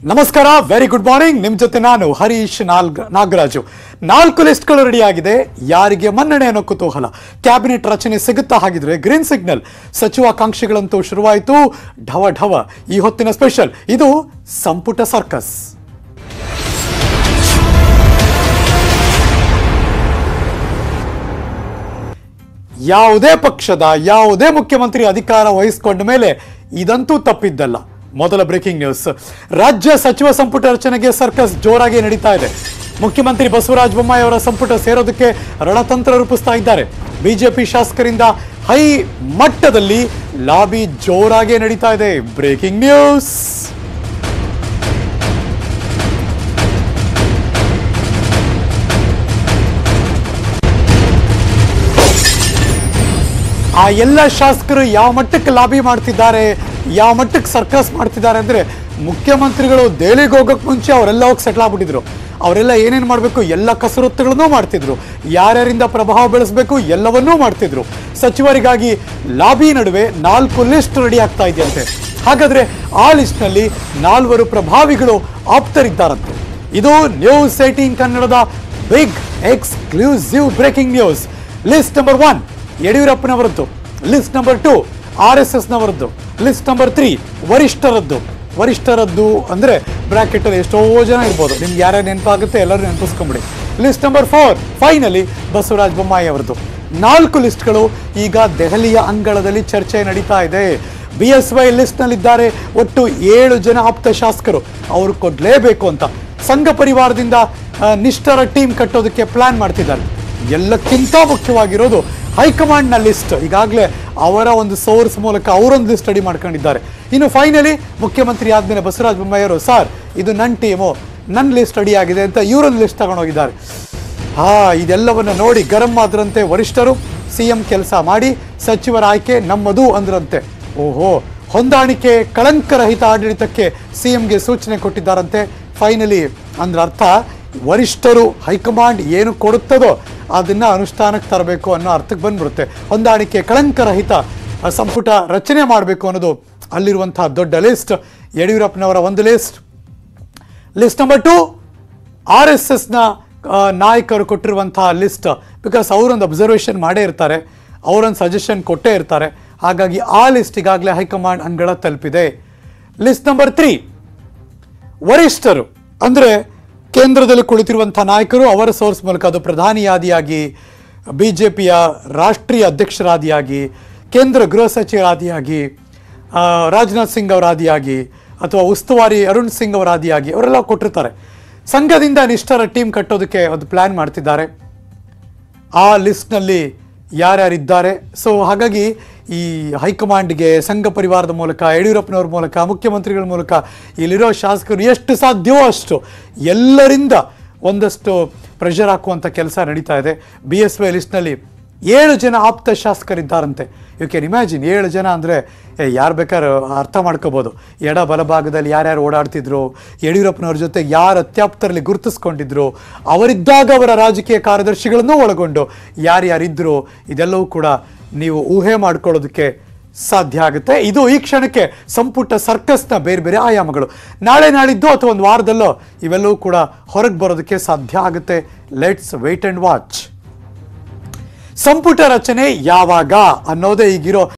ನಮಸ್ಕಾರ very good morning ನಿಮ್ ಜೊತೆ ನಾನು ಹರೀಶ್ ನಾಲ್ಗ ನಾಗರಾಜು ನಾಲ್ಕು ಲಿಸ್ಟ್ಗಳು ರೆಡಿ ಆಗಿದೆ ಯಾರಿಗೆ ಮನ್ನಣೆ ಅನ್ನೋ ಕುತೂಹಲ ಕ್ಯಾಬಿನೆಟ್ ರಚನೆ ಸಿಗುತ್ತಾ ಹಾಗಿದ್ರೆ ಗ್ರೀನ್ ಸಿಗ್ನಲ್ ಸಚಿವಾಕಾಂಕ್ಷಿಗಳಂತೂ ಶುರುವಾಯಿತು ಢವ ಢವ ಈ ಹೊತ್ತಿನ ಸ್ಪೆಷಲ್ ಇದು ಸಂಪುಟ ಸರ್ಕಸ್ ಯಾವುದೇ ಪಕ್ಷದ ಯಾವುದೇ ಮುಖ್ಯಮಂತ್ರಿ ಅಧಿಕಾರ ವಹಿಸಿಕೊಂಡ ಮೇಲೆ ಇದಂತೂ ತಪ್ಪಿದ್ದಲ್ಲ ಮೊದಲ ಬ್ರೇಕಿಂಗ್ ನ್ಯೂಸ್ ರಾಜ್ಯ ಸಚಿವ ಸಂಪುಟ ರಚನೆಗೆ ಸರ್ಕಸ್ ಜೋರಾಗಿ ನಡೀತಾ ಇದೆ ಮುಖ್ಯಮಂತ್ರಿ ಬಸವರಾಜ ಬೊಮ್ಮಾಯಿ ಅವರ ಸಂಪುಟ ಸೇರೋದಕ್ಕೆ ರಣತಂತ್ರ ರೂಪಿಸ್ತಾ ಇದ್ದಾರೆ ಬಿಜೆಪಿ ಶಾಸಕರಿಂದ ಹೈ ಮಟ್ಟದಲ್ಲಿ ಲಾಬಿ ಜೋರಾಗಿ ನಡೀತಾ ಇದೆ ಬ್ರೇಕಿಂಗ್ ನ್ಯೂಸ್ ಆ ಎಲ್ಲ ಶಾಸಕರು ಯಾವ ಮಟ್ಟಕ್ಕೆ ಲಾಬಿ ಮಾಡ್ತಿದ್ದಾರೆ ಯಾವ ಮಟ್ಟಕ್ಕೆ ಸರ್ಕಸ್ ಮಾಡ್ತಿದ್ದಾರೆ ಅಂದ್ರೆ ಮುಖ್ಯಮಂತ್ರಿಗಳು ದೆಹಲಿಗೆ ಹೋಗೋಕೆ ಮುಂಚೆ ಅವರೆಲ್ಲ ಹೋಗಿ ಸೆಟ್ಲ್ ಆಗ್ಬಿಟ್ಟಿದ್ರು ಅವರೆಲ್ಲ ಏನೇನು ಮಾಡಬೇಕು ಎಲ್ಲ ಕಸರತ್ತುಗಳನ್ನು ಮಾಡ್ತಿದ್ರು ಯಾರ್ಯಾರಿಂದ ಪ್ರಭಾವ ಬೆಳೆಸಬೇಕು ಎಲ್ಲವನ್ನೂ ಮಾಡ್ತಿದ್ರು ಸಚಿವರಿಗಾಗಿ ಲಾಬಿ ನಡುವೆ ನಾಲ್ಕು ಲಿಸ್ಟ್ ರೆಡಿ ಆಗ್ತಾ ಇದೆಯಂತೆ ಹಾಗಾದ್ರೆ ಆ ಲಿಸ್ಟ್ನಲ್ಲಿ ನಾಲ್ವರು ಪ್ರಭಾವಿಗಳು ಆಪ್ತರಿದ್ದಾರಂತೆ ಇದು ನ್ಯೂಸ್ ಏಟೀನ್ ಕನ್ನಡದ big exclusive breaking news list number one ಯಡಿಯೂರಪ್ಪನವರದ್ದು list number two R S ಎಸ್ನವರದ್ದು ಲಿಸ್ಟ್ ನಂಬರ್ ತ್ರೀ ವರಿಷ್ಠರದ್ದು ವರಿಷ್ಠರದ್ದು ಅಂದರೆ ಬ್ರಾಕೆಟಲ್ಲಿ ಎಷ್ಟೋ ಜನ ಇರ್ಬೋದು ನಿಮ್ಗೆ ಯಾರ್ಯಾರು ನೆನಪಾಗುತ್ತೆ ಎಲ್ಲರೂ ನೆನಪಿಸ್ಕೊಂಬಿಡಿ list number four finally Basavaraja Bommai ಅವರದ್ದು ನಾಲ್ಕು ಲಿಸ್ಟ್ಗಳು ಈಗ ದೆಹಲಿಯ ಅಂಗಳದಲ್ಲಿ ಚರ್ಚೆ ನಡೀತಾ ಇದೆ ಬಿ ಎಸ್ ವೈ ಲಿಸ್ಟ್ನಲ್ಲಿದ್ದಾರೆ ಒಟ್ಟು ಏಳು ಜನ ಆಪ್ತ ಶಾಸಕರು ಅವರು ಕೊಡಲೇಬೇಕು ಅಂತ ಸಂಘ ಪರಿವಾರದಿಂದ ಆ, ನಿಷ್ಠರ ಟೀಮ್ ಕಟ್ಟೋದಕ್ಕೆ ಪ್ಲಾನ್ ಮಾಡ್ತಿದ್ದಾರೆ ಎಲ್ಲಕ್ಕಿಂತ ಮುಖ್ಯವಾಗಿರೋದು ಹೈಕಮಾಂಡ್ನ ಲಿಸ್ಟ್ ಈಗಾಗಲೇ ಅವರ ಒಂದು ಸೋರ್ಸ್ ಮೂಲಕ ಅವರೊಂದು ಲಿಸ್ಟ್ ರೆಡಿ ಮಾಡ್ಕೊಂಡಿದ್ದಾರೆ ಇನ್ನು ಫೈನಲಿ ಮುಖ್ಯಮಂತ್ರಿ ಆದ್ಮೇಲೆ ಬಸವರಾಜ ಬೊಮ್ಮಾಯಿ ಅವರು ಸರ್ ಇದು ನನ್ನ ಟೀಮು ನನ್ನ ಲಿಸ್ಟ್ ರೆಡಿ ಆಗಿದೆ ಅಂತ ಇವರೊಂದು ಲಿಸ್ಟ್ ತಗೊಂಡೋಗಿದ್ದಾರೆ ಹಾ ಇದೆಲ್ಲವನ್ನ ನೋಡಿ ಗರಂ ಆದ್ರಂತೆ ವರಿಷ್ಠರು ಸಿ ಎಂ ಕೆಲಸ ಮಾಡಿ ಸಚಿವರ ಆಯ್ಕೆ ನಮ್ಮದು ಅಂದ್ರಂತೆ ಓಹೋ ಹೊಂದಾಣಿಕೆ ಕಳಂಕರಹಿತ ಆಡಳಿತಕ್ಕೆ ಸಿ ಎಂಗೆ ಸೂಚನೆ ಕೊಟ್ಟಿದ್ದಾರಂತೆ ಫೈನಲಿ ಅಂದ್ರೆ ಅರ್ಥ ವರಿಷ್ಠರು ಹೈಕಮಾಂಡ್ ಏನು ಕೊಡುತ್ತದೋ ಅದನ್ನ ಅನುಷ್ಠಾನಕ್ಕೆ ತರಬೇಕು ಅನ್ನೋ ಅರ್ಥಕ್ಕೆ ಬಂದ್ಬಿಡುತ್ತೆ ಹೊಂದಾಣಿಕೆ ಕಳಂಕರಹಿತ ಆ, ಸಂಪುಟ ರಚನೆ ಮಾಡಬೇಕು ಅನ್ನೋದು ಅಲ್ಲಿರುವಂತಹ ದೊಡ್ಡ ಲಿಸ್ಟ್ ಯಡಿಯೂರಪ್ಪನವರ ಒಂದು list list number two R S ಎಸ್ನ ನಾಯಕರು ಕೊಟ್ಟಿರುವಂತಹ ಲಿಸ್ಟ್ ಬಿಕಾಸ್ ಅವರೊಂದು ಅಬ್ಸರ್ವೇಷನ್ ಮಾಡೇ ಇರ್ತಾರೆ ಅವರೊಂದು ಸಜೆಷನ್ ಕೊಟ್ಟೇ ಇರ್ತಾರೆ ಹಾಗಾಗಿ ಆ ಲಿಸ್ಟ್ ಈಗಾಗಲೇ ಹೈಕಮಾಂಡ್ ಅಂಗಳ ತಲುಪಿದೆ ಲಿಸ್ಟ್ ನಂಬರ್ ತ್ರೀ ವರಿಷ್ಠರು ಅಂದರೆ ಕೇಂದ್ರದಲ್ಲಿ ಕುಳಿತಿರುವಂಥ ನಾಯಕರು ಅವರ ಸೋರ್ಸ್ ಮೂಲಕ ಅದು ಪ್ರಧಾನಿಯಾದಿಯಾಗಿ ಬಿ ಜೆ ಪಿಯ ರಾಷ್ಟ್ರೀಯ ಅಧ್ಯಕ್ಷರಾದಿಯಾಗಿ ಕೇಂದ್ರ ಗೃಹ ಸಚಿವರಾದಿಯಾಗಿ ಆ, ರಾಜನಾಥ್ ಸಿಂಗ್ ಅವರಾದಿಯಾಗಿ ಅಥವಾ ಉಸ್ತುವಾರಿ ಅರುಣ್ ಸಿಂಗ್ ಅವರಾದಿಯಾಗಿ ಅವರೆಲ್ಲ ಕೊಟ್ಟಿರ್ತಾರೆ ಸಂಘದಿಂದ ನಿಷ್ಠರ ಟೀಮ್ ಕಟ್ಟೋದಕ್ಕೆ ಒಂದು ಪ್ಲ್ಯಾನ್ ಮಾಡ್ತಿದ್ದಾರೆ ಆ ಲಿಸ್ಟ್ನಲ್ಲಿ ಯಾರ್ಯಾರಿದ್ದಾರೆ ಸೊ ಹಾಗಾಗಿ ಈ ಹೈಕಮಾಂಡ್ಗೆ ಸಂಘ ಪರಿವಾರದ ಮೂಲಕ ಯಡಿಯೂರಪ್ಪನವ್ರ ಮೂಲಕ ಮುಖ್ಯಮಂತ್ರಿಗಳ ಮೂಲಕ ಇಲ್ಲಿರೋ ಶಾಸಕರು ಎಷ್ಟು ಸಾಧ್ಯವೋ ಅಷ್ಟು ಎಲ್ಲರಿಂದ ಒಂದಷ್ಟು ಪ್ರೆಷರ್ ಹಾಕುವಂಥ ಕೆಲಸ ನಡೀತಾ ಇದೆ ಬಿ ಎಸ್ ವೈ ಲಿಸ್ಟ್ನಲ್ಲಿ ಏಳು ಜನ ಆಪ್ತ ಶಾಸಕರಿದ್ದಾರಂತೆ ಯು ಕ್ಯಾನ್ ಇಮ್ಯಾಜಿನ್ ಏಳು ಜನ ಅಂದರೆ ಯಾರು ಬೇಕಾದ್ರೂ ಅರ್ಥ ಮಾಡ್ಕೋಬೋದು ಎಡ ಬಲಭಾಗದಲ್ಲಿ ಯಾರ್ಯಾರು ಓಡಾಡ್ತಿದ್ರು ಯಡಿಯೂರಪ್ಪನವ್ರ ಜೊತೆ ಯಾರು ಅತ್ಯಾಪ್ತರಲ್ಲಿ ಗುರುತಿಸ್ಕೊಂಡಿದ್ರು ಅವರಿದ್ದಾಗ ಅವರ ರಾಜಕೀಯ ಕಾರ್ಯದರ್ಶಿಗಳನ್ನು ಒಳಗೊಂಡು ಯಾರ್ಯಾರಿದ್ರು ಇದೆಲ್ಲವೂ ಕೂಡ ನೀವು ಊಹೆ ಮಾಡ್ಕೊಳ್ಳೋದಕ್ಕೆ ಸಾಧ್ಯ ಆಗುತ್ತೆ ಇದು ಈ ಕ್ಷಣಕ್ಕೆ ಸಂಪುಟ ಸರ್ಕಸ್ನ ಬೇರೆ ಬೇರೆ ಆಯಾಮಗಳು ನಾಳೆ ನಾಳಿದ್ದು ಅಥವಾ ಒಂದು ವಾರದಲ್ಲೋ ಇವೆಲ್ಲವೂ ಕೂಡ ಹೊರಗೆ ಬರೋದಕ್ಕೆ ಸಾಧ್ಯ ಆಗುತ್ತೆ ಲೆಟ್ಸ್ ವೇಟ್ ಅಂಡ್ ವಾಚ್ ಸಂಪುಟ ರಚನೆ ಯಾವಾಗ ಅನ್ನೋದೇ ಈಗಿರೋ